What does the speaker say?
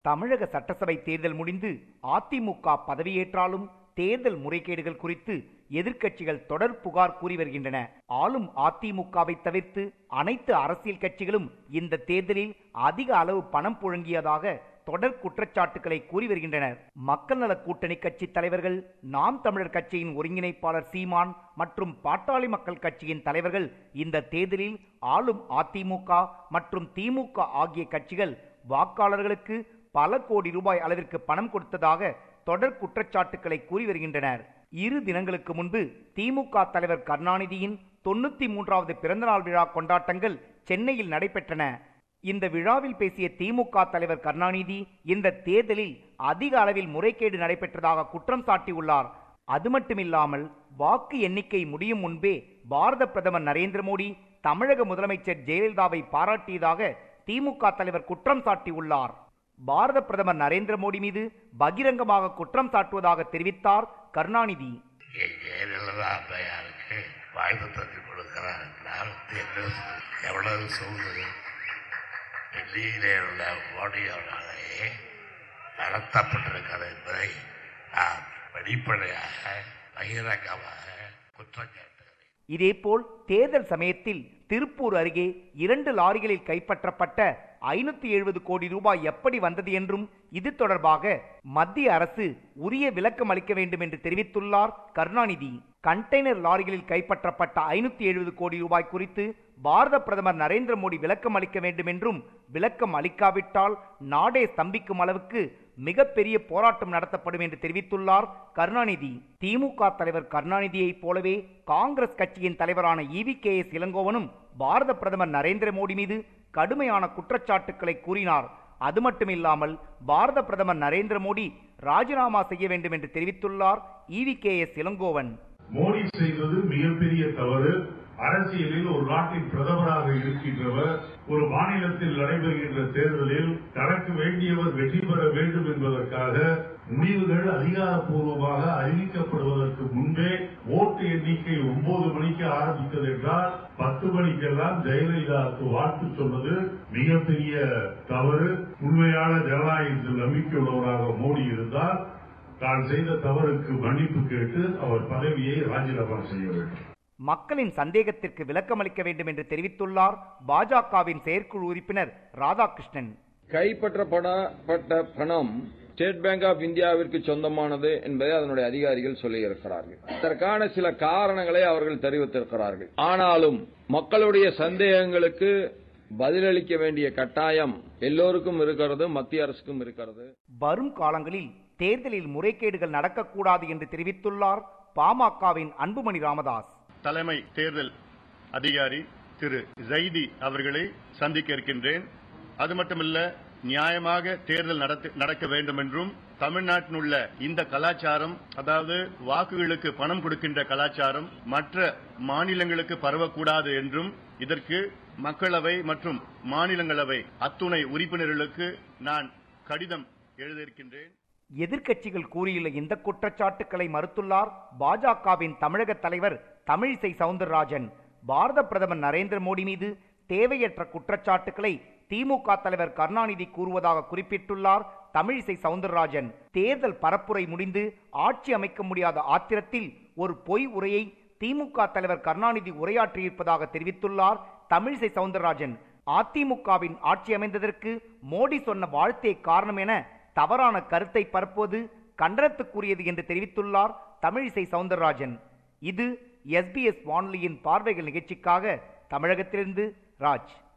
தமிழக சட்டசபை தேர்தல் முடிந்து அதிமுக பதவியேற்றாலும் தேர்தல் முறைகேடுகள் குறித்து எதிர்க்கட்சிகள் தொடர் புகார் கூறி வருகின்றன ஆளும் அதிமுகவை தவிர்த்து அனைத்து அரசியல் கட்சிகளும் இந்த தேர்தலில் அதிக அளவு பணம் புழங்கியதாக தொடர் குற்றச்சாட்டுகளை கூறி வருகின்றனர் மக்கள் நல கூட்டணி கட்சி தலைவர்கள் நாம் தமிழர் கட்சியின் ஒருங்கிணைப்பாளர் சீமான் மற்றும் பாட்டாளி மக்கள் கட்சியின் தலைவர்கள் இந்த தேர்தலில் ஆளும் அதிமுக மற்றும் திமுக ஆகிய கட்சிகள் வாக்காளர்களுக்கு பல கோடி ரூபாய் அளவிற்கு பணம் கொடுத்ததாக தொடர் குற்றச்சாட்டுகளை கூறி வருகின்றனர் இரு தினங்களுக்கு முன்பு திமுக தலைவர் கருணாநிதியின் தொண்ணூத்தி மூன்றாவது பிறந்தநாள் விழா கொண்டாட்டங்கள் சென்னையில் நடைபெற்றன இந்த விழாவில் பேசிய திமுக தலைவர் கருணாநிதி இந்த தேர்தலில் அதிக அளவில் முறைகேடு நடைபெற்றதாக குற்றம் சாட்டியுள்ளார் அது மட்டுமில்லாமல் வாக்கு எண்ணிக்கை முடியும் முன்பே பாரத பிரதமர் நரேந்திர மோடி தமிழக முதலமைச்சர் ஜெயலலிதாவை பாராட்டியதாக திமுக தலைவர் குற்றம் சாட்டியுள்ளார் பாரத பிரதமர் நரேந்திர மோடி மீது பகிரங்கமாக குற்றம் சாட்டுவதாக தெரிவித்தார் கருணாநிதி ஜெயலலிதா அம்மையாருக்கு வாழ்த்து தந்து கொடுக்கிறார் நான் என்ன சொல்~ எவ்வளவு சொல்வது டெல்லியிலே உள்ள மோடியோடாலே நடத்தப்பட்டிருக்கிறது என்பதை நான் வெளிப்படையாக பகிரங்கமாக குற்றம் சாட்டுகிறேன் இதேபோல் தேர்தல் சமயத்தில் திருப்பூர் அருகே இரண்டு லாரிகளில் கைப்பற்றப்பட்ட ஐநூத்தி எழுபது கோடி ரூபாய் எப்படி வந்தது என்றும் இது தொடர்பாக மத்திய அரசு உரிய விளக்கம் அளிக்க வேண்டும் என்று தெரிவித்துள்ளார் கருணாநிதி கண்டெய்னர் லாரிகளில் கைப்பற்றப்பட்ட ஐநூத்தி எழுபது கோடி ரூபாய் குறித்து பாரத பிரதமர் நரேந்திர மோடி விளக்கம் அளிக்க வேண்டும் என்றும் விளக்கம் அளிக்காவிட்டால் நாடே ஸ்தம்பிக்கும் அளவுக்கு மிகப்பெரிய போராட்டம் நடத்தப்படும் என்று தெரிவித்துள்ளார் கருணாநிதி திமுக தலைவர் கருணாநிதியைப் போலவே காங்கிரஸ் கட்சியின் தலைவரான இவி கே எஸ் இளங்கோவனும் பாரத பிரதமர் நரேந்திர மோடி மீது கடுமையான குற்றச்சாட்டுக்களை கூறினார் அது மட்டுமில்லாமல் பாரத பிரதமர் நரேந்திர மோடி ராஜினாமா செய்ய வேண்டும் என்று தெரிவித்துள்ளார் E V K S Elangovan Modi செய்தது மிகப்பெரிய தவறு அரசியலில் ஒரு நாட்டின் பிரதமராக இருக்கின்றவர் ஒரு மாநிலத்தில் நடைபெறுகின்ற தேர்தலில் தனக்கு வேண்டியவர் வெற்றி பெற வேண்டும் என்பதற்காக முடிவுகள் அதிகாரப்பூர்வமாக அறிவிக்கப்படுவதற்கு முன்பே ஓட்டு எண்ணிக்கை ஒன்பது மணிக்கு ஆரம்பித்தது என்றால் பத்து மணிக்கெல்லாம் ஜெயலலிதாவுக்கு வாழ்த்து சொன்னது மிகப்பெரிய தவறு உண்மையான ஜனநாயகத்தில் நம்பிக்கையுள்ளவராக மோடி இருந்தால் தான் செய்த தவறுக்கு மன்னிப்பு கேட்டு அவர் பதவியை ராஜினாமா செய்ய வேண்டும் மக்களின் சந்தேகத்திற்கு விளக்கம் அளிக்க வேண்டும் என்று தெரிவித்துள்ளார் பாஜகவின் செயற்குழு உறுப்பினர் ராதாகிருஷ்ணன் கைப்பற்றப்பட்ட பணம் ஸ்டேட் பேங்க் ஆஃப் இந்தியாவிற்கு சொந்தமானது என்பதை அதனுடைய அதிகாரிகள் சொல்லியிருக்கிறார்கள் அதற்கான சில காரணங்களை அவர்கள் தெரிவித்திருக்கிறார்கள் ஆனாலும் மக்களுடைய சந்தேகங்களுக்கு பதிலளிக்க வேண்டிய கட்டாயம் எல்லோருக்கும் இருக்கிறது மத்திய அரசுக்கும் இருக்கிறது வரும் காலங்களில் தேர்தலில் முறைகேடுகள் நடக்கக்கூடாது என்று தெரிவித்துள்ளார் பாமகவின் அன்புமணி ராமதாஸ் தலைமை தேர்தல் அதிகாரி திரு ஜைதி அவர்களை சந்திக்க இருக்கின்றேன் அது மட்டுமல்ல நியாயமாக தேர்தல் நடத்த- நடக்க வேண்டும் என்றும் தமிழ்நாட்டில் உள்ள இந்த கலாச்சாரம் அதாவது வாக்குகளுக்கு பணம் கொடுக்கின்ற கலாச்சாரம் மற்ற மாநிலங்களுக்கு பரவக்கூடாது என்றும் இதற்கு மக்களவை மற்றும் மாநிலங்களவை அத்துணை உறுப்பினர்களுக்கு நான் கடிதம் எழுத இருக்கின்றேன் எதிர்க்கட்சிகள் கூறியுள்ள இந்த குற்றச்சாட்டுக்களை மறுத்துள்ளார் பாஜகவின் தமிழக தலைவர் தமிழிசை சவுந்தரராஜன் பாரத பிரதமர் நரேந்திர மோடி மீது தேவையற்ற குற்றச்சாட்டுக்களை திமுக தலைவர் கருணாநிதி கூறுவதாக குறிப்பிட்டுள்ளார் தமிழிசை சவுந்தரராஜன் தேர்தல் பரப்புரை முடிந்து ஆட்சி அமைக்க முடியாத ஆத்திரத்தில் ஒரு பொய் உரையை திமுக தலைவர் கருணாநிதி உரையாற்றியிருப்பதாக தெரிவித்துள்ளார் தமிழிசை சவுந்தரராஜன் அதிமுகவின் ஆட்சி அமைந்ததற்கு மோடி சொன்ன வாழ்த்தே காரணம் என தவறான கருத்தை பரப்புவது கண்டனத்துக்குரியது என்று தெரிவித்துள்ளார் தமிழிசை சவுந்தரராஜன் இது எஸ்பிஎஸ் வானொலியின் பார்வைகள் நிகழ்ச்சிக்காக தமிழகத்திலிருந்து ராஜ்